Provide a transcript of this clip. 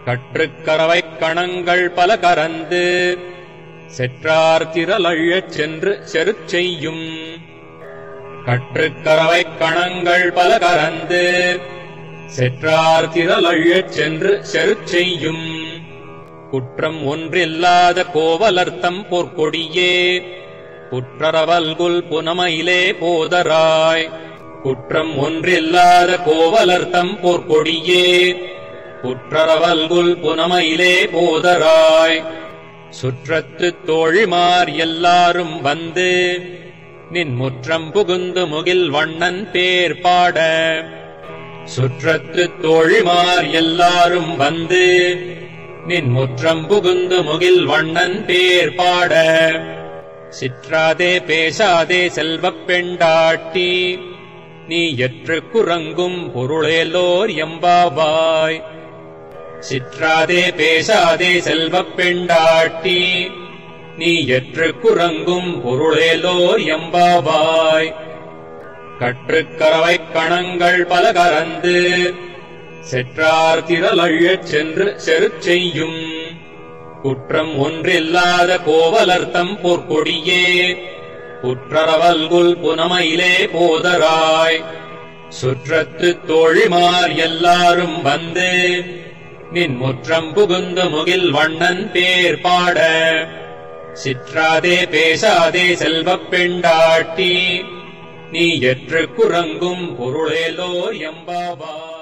கற்றுக்கரவைக் கணங்கள் பல கரந்து செற்றார் திரளழச் சென்று செருச் செய்யும் கற்றுக்கரவைக் கணங்கள் பல கரந்து செற்றார் திரளழச் சென்று செருச் செய்யும் குற்றம் ஒன்றில்லாத கோவலர்த்தம் பொற்கொடியே குற்றரவல்குல் புனமையிலே போதராய் குற்றம் ஒன்றில்லாத கோவலர்த்தம் பொற்கொடியே குற்றரவல்குல் புனமையிலே போதராய் சுற்றத்துத் தோழிமார் எல்லாரும் வந்து நின் முற்றம் புகுந்து முகில் வண்ணன் பேர் பாட சுற்றத்துத் தோழிமார் எல்லாரும் வந்து நின் முற்றம் புகுந்து முகில் வண்ணன் பேர் பாட சிற்றாதே பேசாதே செல்வப் பெண்டாட்டி நீ எற்று குரங்கும் பொருளேலோர் எம்பாவாய் சிற்றாதே பேசாதே செல்வப் பெண்டாட்டி நீ எற்று குரங்கும் பொருளேலோர் எம்பாவாய் கற்றுக்கரவைக் கணங்கள் பல கரந்து செற்றார் திரளழச் சென்று செருச் செய்யும் குற்றம் ஒன்றில்லாத கோவலர்த்தம் பொற்கொடியே குற்றரவல்குல் புனமையிலே போதராய் சுற்றத்துத் தோழிமார் எல்லாரும் வந்து நின் முற்றம் புகுந்து முகில் வண்ணன் பேர் பாட சிற்றாதே பேசாதே செல்வப் பெண்டாட்டி நீ எற்று குரங்கும் பொருளேலோர் எம்பாவாய்